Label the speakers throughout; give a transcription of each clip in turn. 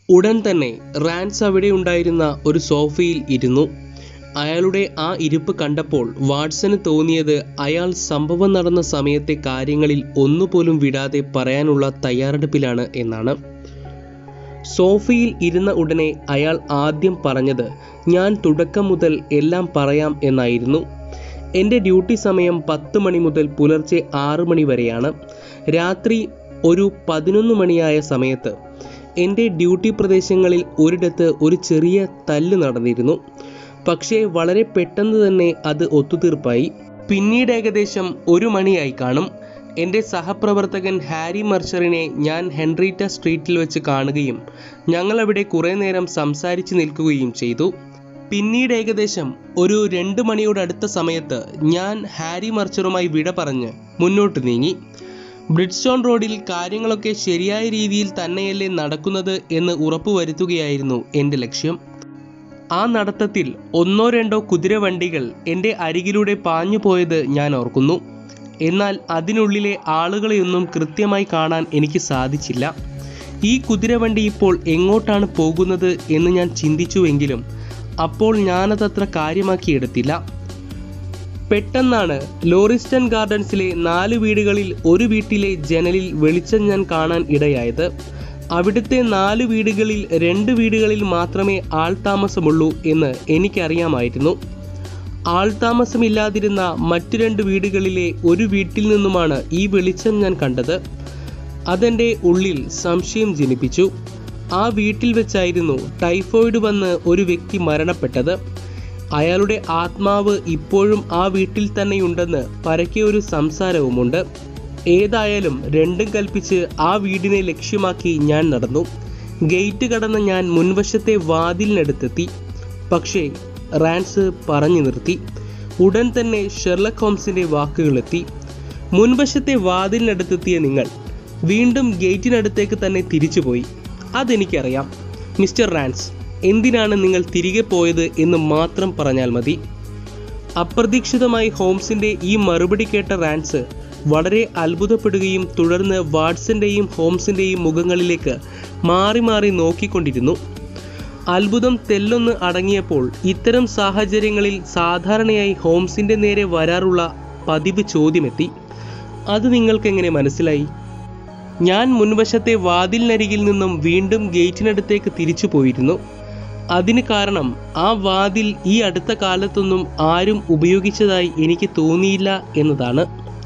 Speaker 1: ഉടൻ തന്നെ റാൻസ് അവിടെ ഉണ്ടായിരുന്ന ഒരു സോഫയിൽ ഇരുന്നു അയാളുടെ ആ ഇരിപ്പ് കണ്ടപ്പോൾ വാട്സന് തോന്നിയത് അയാൾ സംഭവം നടന്ന സമയത്തെ കാര്യങ്ങളിൽ ഒന്നുപോലും വിടാതെ പറയാനുള്ള തയ്യാറെടുപ്പിലാണ് എന്നാണ് സോഫയിൽ ഇരുന്ന ഉടനെ അയാൾ ആദ്യം പറഞ്ഞത് ഞാൻ തുടക്കം മുതൽ എല്ലാം പറയാം എന്നായിരുന്നു എൻ്റെ ഡ്യൂട്ടി സമയം പത്ത് മണി മുതൽ പുലർച്ചെ ആറ് മണി വരെയാണ് രാത്രി ഒരു പതിനൊന്ന് മണിയായ സമയത്ത് എൻ്റെ ഡ്യൂട്ടി പ്രദേശങ്ങളിൽ ഒരിടത്ത് ഒരു ചെറിയ തല്ല് നടന്നിരുന്നു പക്ഷേ വളരെ പെട്ടെന്ന് തന്നെ അത് ഒത്തുതീർപ്പായി പിന്നീട് ഏകദേശം ഒരു മണിയായി കാണും എൻ്റെ സഹപ്രവർത്തകൻ ഹാരി മർച്ചറിനെ ഞാൻ ഹെൻറീറ്റ സ്ട്രീറ്റിൽ വെച്ച് കാണുകയും ഞങ്ങളവിടെ കുറേ നേരം സംസാരിച്ച് നിൽക്കുകയും ചെയ്തു പിന്നീട് ഏകദേശം ഒരു രണ്ട് മണിയോട് അടുത്ത സമയത്ത് ഞാൻ ഹാരി മർച്ചറുമായി വിട പറഞ്ഞ് മുന്നോട്ട് നീങ്ങി ബ്രിഡ്സ്റ്റോൺ റോഡിൽ കാര്യങ്ങളൊക്കെ ശരിയായ രീതിയിൽ തന്നെയല്ലേ നടക്കുന്നത് എന്ന് ഉറപ്പുവരുത്തുകയായിരുന്നു എൻ്റെ ലക്ഷ്യം ആ നടത്തത്തിൽ ഒന്നോ രണ്ടോ കുതിരവണ്ടികൾ എൻ്റെ അരികിലൂടെ പാഞ്ഞു പോയത് ഞാൻ ഓർക്കുന്നു എന്നാൽ അതിനുള്ളിലെ ആളുകളെയൊന്നും കൃത്യമായി കാണാൻ എനിക്ക് സാധിച്ചില്ല ഈ കുതിരവണ്ടി ഇപ്പോൾ എങ്ങോട്ടാണ് പോകുന്നത് എന്ന് ഞാൻ ചിന്തിച്ചുവെങ്കിലും അപ്പോൾ ഞാനതത്ര കാര്യമാക്കിയെടുത്തില്ല പെട്ടെന്നാണ് ലോറിസ്റ്റൺ ഗാർഡൻസിലെ നാല് വീടുകളിൽ ഒരു വീട്ടിലെ ജനലിൽ വെളിച്ചം ഞാൻ കാണാൻ ഇടയായത് അവിടുത്തെ നാല് വീടുകളിൽ രണ്ട് വീടുകളിൽ മാത്രമേ ആൾതാമസമുള്ളൂ എന്ന് എനിക്കറിയാമായിരുന്നു ആൾതാമസമില്ലാതിരുന്ന മറ്റു രണ്ട് വീടുകളിലെ ഒരു വീട്ടിൽ നിന്നുമാണ് ഈ വെളിച്ചം ഞാൻ കണ്ടത് അതെൻ്റെ ഉള്ളിൽ സംശയം ജനിപ്പിച്ചു ആ വീട്ടിൽ വെച്ചായിരുന്നു ടൈഫോയിഡ് വന്ന് ഒരു വ്യക്തി മരണപ്പെട്ടത് അയാളുടെ ആത്മാവ് ഇപ്പോഴും ആ വീട്ടിൽ തന്നെയുണ്ടെന്ന് പരക്കെ ഒരു സംസാരവുമുണ്ട് ഏതായാലും രണ്ടും കൽപ്പിച്ച് ആ വീടിനെ ലക്ഷ്യമാക്കി ഞാൻ നടന്നു ഗേറ്റ് കടന്ന ഞാൻ മുൻവശത്തെ വാതിലിനടുത്തെത്തി പക്ഷേ റാൻസ് പറഞ്ഞു നിർത്തി ഉടൻ തന്നെ ഷെർലക് ഹോംസിന്റെ വാക്കുകളെത്തി മുൻവശത്തെ വാതിലിനടുത്തെത്തിയ നിങ്ങൾ വീണ്ടും ഗേറ്റിനടുത്തേക്ക് തന്നെ തിരിച്ചുപോയി അതെനിക്കറിയാം മിസ്റ്റർ റാൻസ് എന്തിനാണ് നിങ്ങൾ തിരികെ പോയത് എന്ന് മാത്രം പറഞ്ഞാൽ മതി അപ്രതീക്ഷിതമായി ഹോംസിന്റെ ഈ മറുപടി കേട്ട റാൻസ് വളരെ അത്ഭുതപ്പെടുകയും തുടർന്ന് വാട്സന്റെയും ഹോംസിന്റെയും മുഖങ്ങളിലേക്ക് മാറി മാറി നോക്കിക്കൊണ്ടിരുന്നു അത്ഭുതം തെല്ലൊന്ന് അടങ്ങിയപ്പോൾ ഇത്തരം സാഹചര്യങ്ങളിൽ സാധാരണയായി ഹോംസിന്റെ നേരെ വരാറുള്ള പതിവ് ചോദ്യമെത്തി അത് നിങ്ങൾക്കെങ്ങനെ മനസ്സിലായി ഞാൻ മുൻവശത്തെ വാതിലിനരികിൽ നിന്നും വീണ്ടും ഗേറ്റിനടുത്തേക്ക് തിരിച്ചു പോയിരുന്നു അതിന് കാരണം ആ വാതിൽ ഈ അടുത്ത കാലത്തൊന്നും ആരും ഉപയോഗിച്ചതായി എനിക്ക് തോന്നിയില്ല എന്നതാണ്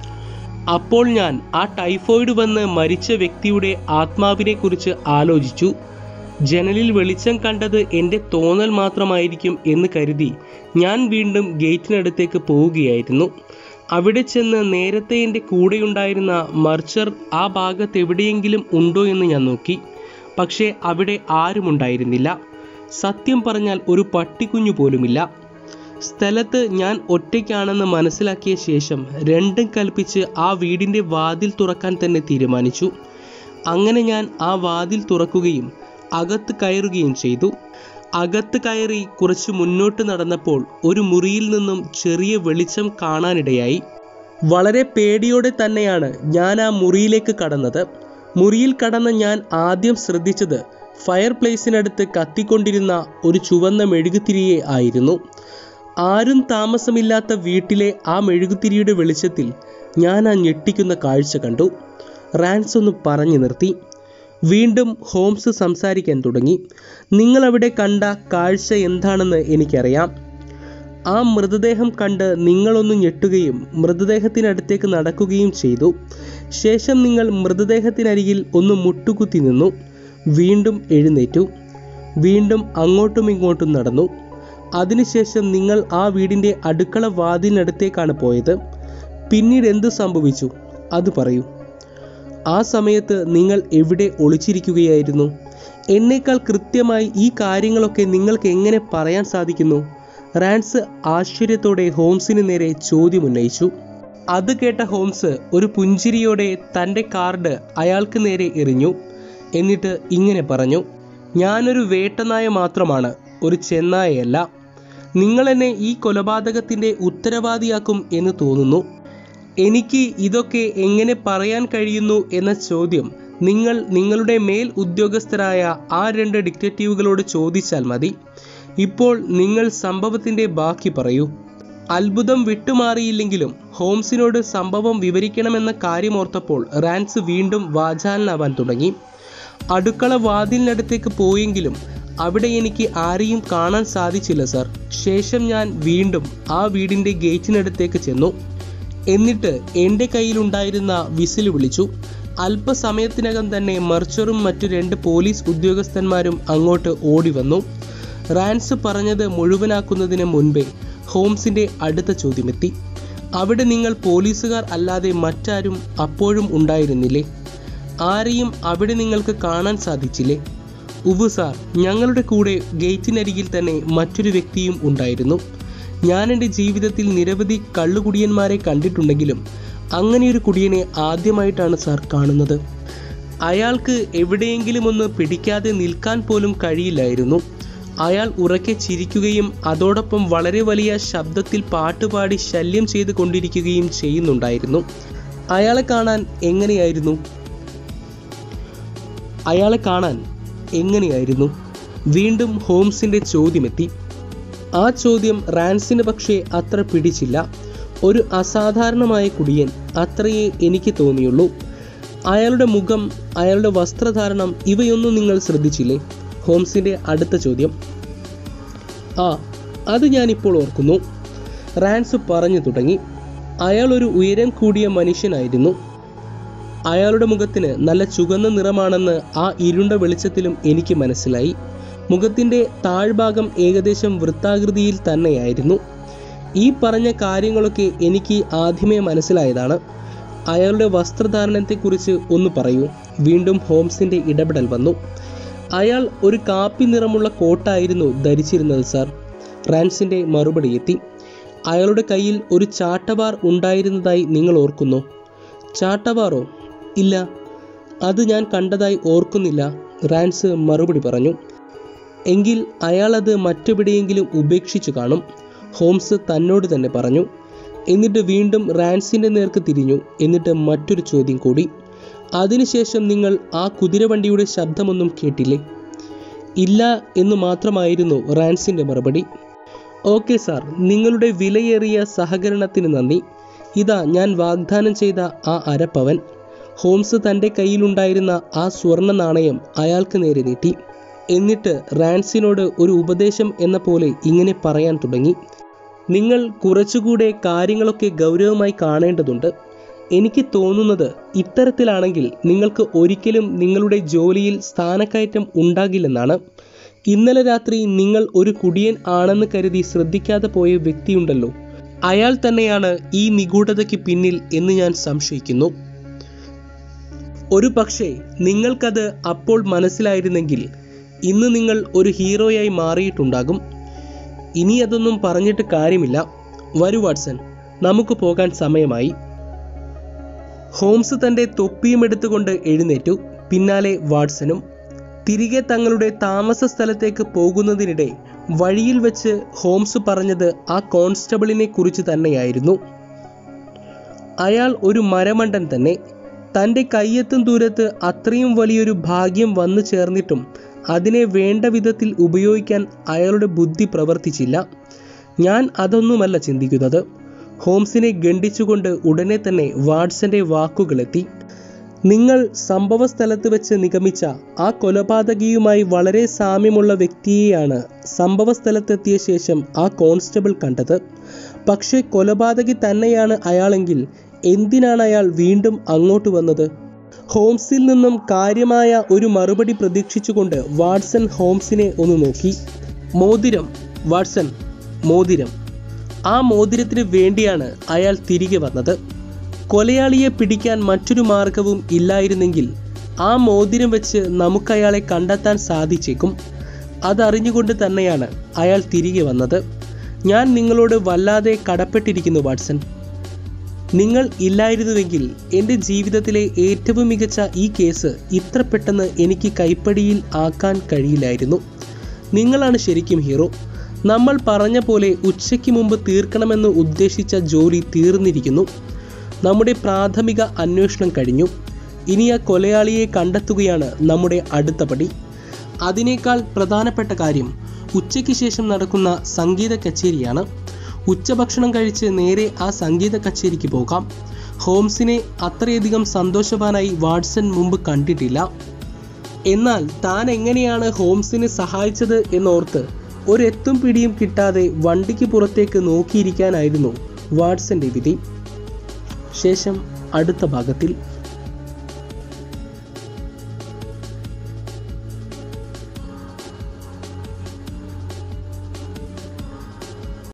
Speaker 1: അപ്പോൾ ഞാൻ ആ ടൈഫോയിഡ് വന്ന് മരിച്ച വ്യക്തിയുടെ ആത്മാവിനെക്കുറിച്ച് ആലോചിച്ചു ജനലിൽ വെളിച്ചം കണ്ടത് എൻ്റെ തോന്നൽ മാത്രമായിരിക്കും എന്ന് കരുതി ഞാൻ വീണ്ടും ഗേറ്റിനടുത്തേക്ക് പോവുകയായിരുന്നു അവിടെ ചെന്ന് നേരത്തെ എൻ്റെ കൂടെയുണ്ടായിരുന്ന മർച്ചർ ആ ഭാഗത്ത് എവിടെയെങ്കിലും ഉണ്ടോ എന്ന് ഞാൻ നോക്കി പക്ഷേ അവിടെ ആരുമുണ്ടായിരുന്നില്ല സത്യം പറഞ്ഞാൽ ഒരു പട്ടിക്കുഞ്ഞു പോലുമില്ല സ്ഥലത്ത് ഞാൻ ഒറ്റയ്ക്കാണെന്ന് മനസ്സിലാക്കിയ ശേഷം രണ്ടും കൽപ്പിച്ച് ആ വീടിൻ്റെ വാതിൽ തുറക്കാൻ തന്നെ തീരുമാനിച്ചു അങ്ങനെ ഞാൻ ആ വാതിൽ തുറക്കുകയും അകത്ത് കയറുകയും ചെയ്തു അകത്ത് കയറി കുറച്ച് മുന്നോട്ട് നടന്നപ്പോൾ ഒരു മുറിയിൽ നിന്നും ചെറിയ വെളിച്ചം കാണാനിടയായി വളരെ പേടിയോടെ തന്നെയാണ് ഞാൻ ആ മുറിയിലേക്ക് കടന്നത് മുറിയിൽ കടന്ന ഞാൻ ആദ്യം ശ്രദ്ധിച്ചത് ഫയർ പ്ലേസിനടുത്ത് കത്തിക്കൊണ്ടിരുന്ന ഒരു ചുവന്ന മെഴുകുതിരിയെ ആയിരുന്നു ആരും താമസമില്ലാത്ത വീട്ടിലെ ആ മെഴുകുതിരിയുടെ വെളിച്ചത്തിൽ ഞാൻ ആ ഞെട്ടിക്കുന്ന കാഴ്ച കണ്ടു റാൻസ് ഒന്ന് പറഞ്ഞു നിർത്തി വീണ്ടും ഹോംസ് സംസാരിക്കാൻ തുടങ്ങി നിങ്ങൾ അവിടെ കണ്ട കാഴ്ച എന്താണെന്ന് എനിക്കറിയാം ആ മൃതദേഹം കണ്ട് നിങ്ങളൊന്ന് ഞെട്ടുകയും മൃതദേഹത്തിനടുത്തേക്ക് നടക്കുകയും ചെയ്തു ശേഷം നിങ്ങൾ മൃതദേഹത്തിനരികിൽ ഒന്ന് മുട്ടുകുത്തി നിന്നു വീണ്ടും എഴുന്നേറ്റു വീണ്ടും അങ്ങോട്ടും ഇങ്ങോട്ടും നടന്നു അതിനുശേഷം നിങ്ങൾ ആ വീടിൻ്റെ അടുക്കള വാതിലിനടുത്തേക്കാണ് പോയത് പിന്നീട് എന്ത് സംഭവിച്ചു അത് പറയൂ ആ സമയത്ത് നിങ്ങൾ എവിടെ ഒളിച്ചിരിക്കുകയായിരുന്നു എന്നേക്കാൾ കൃത്യമായി ഈ കാര്യങ്ങളൊക്കെ നിങ്ങൾക്ക് എങ്ങനെ പറയാൻ സാധിക്കുന്നു റാൻസ് ആശ്ചര്യത്തോടെ ഹോംസിന് നേരെ ചോദ്യമുന്നയിച്ചു അത് കേട്ട ഹോംസ് ഒരു പുഞ്ചിരിയോടെ തൻ്റെ കാർഡ് അയാൾക്ക് നേരെ എറിഞ്ഞു എന്നിട്ട് ഇങ്ങനെ പറഞ്ഞു ഞാനൊരു വേട്ടനായ മാത്രമാണ് ഒരു ചെന്നായയല്ല നിങ്ങൾ എന്നെ ഈ കൊലപാതകത്തിൻ്റെ ഉത്തരവാദിയാക്കും എന്ന് തോന്നുന്നു എനിക്ക് ഇതൊക്കെ എങ്ങനെ പറയാൻ കഴിയുന്നു എന്ന ചോദ്യം നിങ്ങൾ നിങ്ങളുടെ മേൽ ഉദ്യോഗസ്ഥരായ ആ രണ്ട് ഡിക്റ്റേറ്റീവുകളോട് ചോദിച്ചാൽ മതി ഇപ്പോൾ നിങ്ങൾ സംഭവത്തിന്റെ ബാക്കി പറയൂ അത്ഭുതം വിട്ടുമാറിയില്ലെങ്കിലും ഹോംസിനോട് സംഭവം വിവരിക്കണമെന്ന കാര്യമോർത്തപ്പോൾ റാൻസ് വീണ്ടും വാചാലനാവാൻ തുടങ്ങി അടുക്കള വാതിലിനടുത്തേക്ക് പോയെങ്കിലും അവിടെ എനിക്ക് ആരെയും കാണാൻ സാധിച്ചില്ല സർ ശേഷം ഞാൻ വീണ്ടും ആ വീടിൻ്റെ ഗേറ്റിനടുത്തേക്ക് ചെന്നു എന്നിട്ട് എൻ്റെ കയ്യിലുണ്ടായിരുന്ന വിസിൽ വിളിച്ചു അല്പസമയത്തിനകം തന്നെ മർച്ചറും മറ്റു രണ്ട് പോലീസ് ഉദ്യോഗസ്ഥന്മാരും അങ്ങോട്ട് ഓടി വന്നു റാൻസ് പറഞ്ഞത് മുഴുവനാക്കുന്നതിന് മുൻപേ ഹോംസിന്റെ അടുത്ത ചോദ്യമെത്തി അവിടെ നിങ്ങൾ പോലീസുകാർ അല്ലാതെ മറ്റാരും അപ്പോഴും ഉണ്ടായിരുന്നില്ലേ ആരെയും അവിടെ നിങ്ങൾക്ക് കാണാൻ സാധിച്ചില്ലേ ഉവ്വ് സാർ ഞങ്ങളുടെ കൂടെ ഗേറ്റിനരികിൽ തന്നെ മറ്റൊരു വ്യക്തിയും ഉണ്ടായിരുന്നു ഞാൻ എൻ്റെ ജീവിതത്തിൽ നിരവധി കള്ളുകുടിയന്മാരെ കണ്ടിട്ടുണ്ടെങ്കിലും അങ്ങനെയൊരു കുടിയനെ ആദ്യമായിട്ടാണ് സാർ കാണുന്നത് അയാൾക്ക് എവിടെയെങ്കിലും ഒന്ന് പിടിക്കാതെ നിൽക്കാൻ പോലും കഴിയില്ലായിരുന്നു അയാൾ ഉറക്കെ ചിരിക്കുകയും അതോടൊപ്പം വളരെ വലിയ ശബ്ദത്തിൽ പാട്ടുപാടി ശല്യം ചെയ്തു കൊണ്ടിരിക്കുകയും ചെയ്യുന്നുണ്ടായിരുന്നു അയാളെ കാണാൻ എങ്ങനെയായിരുന്നു അയാളെ കാണാൻ എങ്ങനെയായിരുന്നു വീണ്ടും ഹോംസിന്റെ ചോദ്യമെത്തി ആ ചോദ്യം റാൻസിന് പക്ഷേ അത്ര പിടിച്ചില്ല ഒരു അസാധാരണമായ കുടിയൻ അത്രയേ എനിക്ക് തോന്നിയുള്ളൂ അയാളുടെ മുഖം അയാളുടെ വസ്ത്രധാരണം ഇവയൊന്നും നിങ്ങൾ ശ്രദ്ധിച്ചില്ലേ ഹോംസിന്റെ അടുത്ത ചോദ്യം ആ അത് ഞാനിപ്പോൾ ഓർക്കുന്നു റാൻസ് പറഞ്ഞു തുടങ്ങി അയാൾ ഒരു ഉയരം കൂടിയ മനുഷ്യനായിരുന്നു അയാളുടെ മുഖത്തിന് നല്ല ചുവന്ന നിറമാണെന്ന് ആ ഇരുണ്ട വെളിച്ചത്തിലും എനിക്ക് മനസ്സിലായി മുഖത്തിൻ്റെ താഴ്ഭാഗം ഏകദേശം വൃത്താകൃതിയിൽ തന്നെയായിരുന്നു ഈ പറഞ്ഞ കാര്യങ്ങളൊക്കെ എനിക്ക് ആദ്യമേ മനസ്സിലായതാണ് അയാളുടെ വസ്ത്രധാരണത്തെക്കുറിച്ച് ഒന്ന് പറയൂ വീണ്ടും ഹോംസിന്റെ ഇടപെടൽ വന്നു അയാൾ ഒരു കാപ്പി നിറമുള്ള കോട്ടായിരുന്നു ധരിച്ചിരുന്നത് സാർ റാൻസിന്റെ മറുപടി എത്തി അയാളുടെ കയ്യിൽ ഒരു ചാട്ടവാർ ഉണ്ടായിരുന്നതായി നിങ്ങൾ ഓർക്കുന്നു ചാട്ടവാറോ ഇല്ല അത് ഞാൻ കണ്ടതായി ഓർക്കുന്നില്ല റാൻസ് മറുപടി പറഞ്ഞു എങ്കിൽ അയാൾ അത് മറ്റെവിടെയെങ്കിലും ഉപേക്ഷിച്ചു കാണും ഹോംസ് തന്നോട് തന്നെ പറഞ്ഞു എന്നിട്ട് വീണ്ടും റാൻസിന്റെ നേർക്ക് തിരിഞ്ഞു എന്നിട്ട് മറ്റൊരു ചോദ്യം കൂടി അതിനുശേഷം നിങ്ങൾ ആ കുതിരവണ്ടിയുടെ ശബ്ദമൊന്നും കേട്ടില്ലേ ഇല്ല എന്ന് മാത്രമായിരുന്നു റാൻസിന്റെ മറുപടി ഓക്കെ സാർ നിങ്ങളുടെ വിലയേറിയ സഹകരണത്തിന് നന്ദി ഇതാ ഞാൻ വാഗ്ദാനം ചെയ്ത ആ അരപ്പവൻ ഹോംസ് തൻ്റെ കയ്യിലുണ്ടായിരുന്ന ആ സ്വർണ്ണ നാണയം അയാൾക്ക് നേരെ നീട്ടി എന്നിട്ട് റാൻസിനോട് ഒരു ഉപദേശം എന്ന പോലെ ഇങ്ങനെ പറയാൻ തുടങ്ങി നിങ്ങൾ കുറച്ചുകൂടെ കാര്യങ്ങളൊക്കെ ഗൗരവമായി കാണേണ്ടതുണ്ട് എനിക്ക് തോന്നുന്നത് ഇത്തരത്തിലാണെങ്കിൽ നിങ്ങൾക്ക് ഒരിക്കലും നിങ്ങളുടെ ജോലിയിൽ സ്ഥാനക്കയറ്റം ഉണ്ടാകില്ലെന്നാണ് ഇന്നലെ രാത്രി നിങ്ങൾ ഒരു കുടിയൻ ആണെന്ന് കരുതി ശ്രദ്ധിക്കാതെ പോയ വ്യക്തിയുണ്ടല്ലോ അയാൾ തന്നെയാണ് ഈ നിഗൂഢതയ്ക്ക് പിന്നിൽ എന്ന് ഞാൻ സംശയിക്കുന്നു ഒരു പക്ഷേ നിങ്ങൾക്കത് അപ്പോൾ മനസ്സിലായിരുന്നെങ്കിൽ ഇന്ന് നിങ്ങൾ ഒരു ഹീറോയായി മാറിയിട്ടുണ്ടാകും ഇനി അതൊന്നും പറഞ്ഞിട്ട് കാര്യമില്ല വരൂ വാട്സൺ നമുക്ക് പോകാൻ സമയമായി ഹോംസ് തൻ്റെ തൊപ്പിയും എടുത്തുകൊണ്ട് എഴുന്നേറ്റു പിന്നാലെ വാട്സനും തിരികെ തങ്ങളുടെ താമസ സ്ഥലത്തേക്ക് പോകുന്നതിനിടെ വഴിയിൽ വെച്ച് ഹോംസ് പറഞ്ഞത് ആ കോൺസ്റ്റബിളിനെ കുറിച്ച് തന്നെയായിരുന്നു അയാൾ ഒരു മരമണ്ടൻ തന്നെ തൻ്റെ കയ്യെത്തും ദൂരത്ത് അത്രയും വലിയൊരു ഭാഗ്യം വന്നു ചേർന്നിട്ടും അതിനെ വേണ്ട വിധത്തിൽ ഉപയോഗിക്കാൻ അയാളുടെ ബുദ്ധി പ്രവർത്തിച്ചില്ല ഞാൻ അതൊന്നുമല്ല ചിന്തിക്കുന്നത് ഹോംസിനെ ഗണ്ഡിച്ചുകൊണ്ട് ഉടനെ തന്നെ വാട്സന്റെ വാക്കുകളെത്തി നിങ്ങൾ സംഭവ സ്ഥലത്ത് വെച്ച് നിഗമിച്ച ആ കൊലപാതകിയുമായി വളരെ സാമ്യമുള്ള വ്യക്തിയെയാണ് സംഭവ സ്ഥലത്തെത്തിയ ശേഷം ആ കോൺസ്റ്റബിൾ കണ്ടത് പക്ഷേ കൊലപാതകി തന്നെയാണ് അയാളെങ്കിൽ എന്തിനാണ് അയാൾ വീണ്ടും അങ്ങോട്ട് വന്നത് ഹോംസിൽ നിന്നും കാര്യമായ ഒരു മറുപടി പ്രതീക്ഷിച്ചുകൊണ്ട് വാട്സൺ ഹോംസിനെ ഒന്ന് നോക്കി മോതിരം വാട്സൺ മോതിരം ആ മോതിരത്തിന് വേണ്ടിയാണ് അയാൾ തിരികെ വന്നത് കൊലയാളിയെ പിടിക്കാൻ മറ്റൊരു മാർഗവും ഇല്ലായിരുന്നെങ്കിൽ ആ മോതിരം വെച്ച് നമുക്കയാളെ കണ്ടെത്താൻ സാധിച്ചേക്കും അതറിഞ്ഞുകൊണ്ട് തന്നെയാണ് അയാൾ തിരികെ വന്നത് ഞാൻ നിങ്ങളോട് വല്ലാതെ കടപ്പെട്ടിരിക്കുന്നു വാട്സൺ നിങ്ങൾ ഇല്ലായിരുന്നുവെങ്കിൽ എൻ്റെ ജീവിതത്തിലെ ഏറ്റവും മികച്ച ഈ കേസ് ഇത്ര പെട്ടെന്ന് എനിക്ക് കൈപ്പടിയിൽ ആക്കാൻ കഴിയില്ലായിരുന്നു നിങ്ങളാണ് ശരിക്കും ഹീറോ നമ്മൾ പറഞ്ഞ പോലെ ഉച്ചയ്ക്ക് മുമ്പ് തീർക്കണമെന്ന് ഉദ്ദേശിച്ച ജോലി തീർന്നിരിക്കുന്നു നമ്മുടെ പ്രാഥമിക അന്വേഷണം കഴിഞ്ഞു ഇനി ആ കൊലയാളിയെ കണ്ടെത്തുകയാണ് നമ്മുടെ അടുത്ത പടി അതിനേക്കാൾ പ്രധാനപ്പെട്ട കാര്യം ഉച്ചയ്ക്ക് ശേഷം നടക്കുന്ന സംഗീത കച്ചേരിയാണ് ഉച്ചഭക്ഷണം കഴിച്ച് നേരെ ആ സംഗീത കച്ചേരിക്ക് പോകാം ഹോംസിനെ അത്രയധികം സന്തോഷവാനായി വാട്സൺ മുമ്പ് കണ്ടിട്ടില്ല എന്നാൽ താൻ എങ്ങനെയാണ് ഹോംസിനെ സഹായിച്ചത് എന്നോർത്ത് ഒരെത്തും പിടിയും കിട്ടാതെ വണ്ടിക്ക് പുറത്തേക്ക് നോക്കിയിരിക്കാനായിരുന്നു വാട്സന്റെ വിധി ശേഷം അടുത്ത ഭാഗത്തിൽ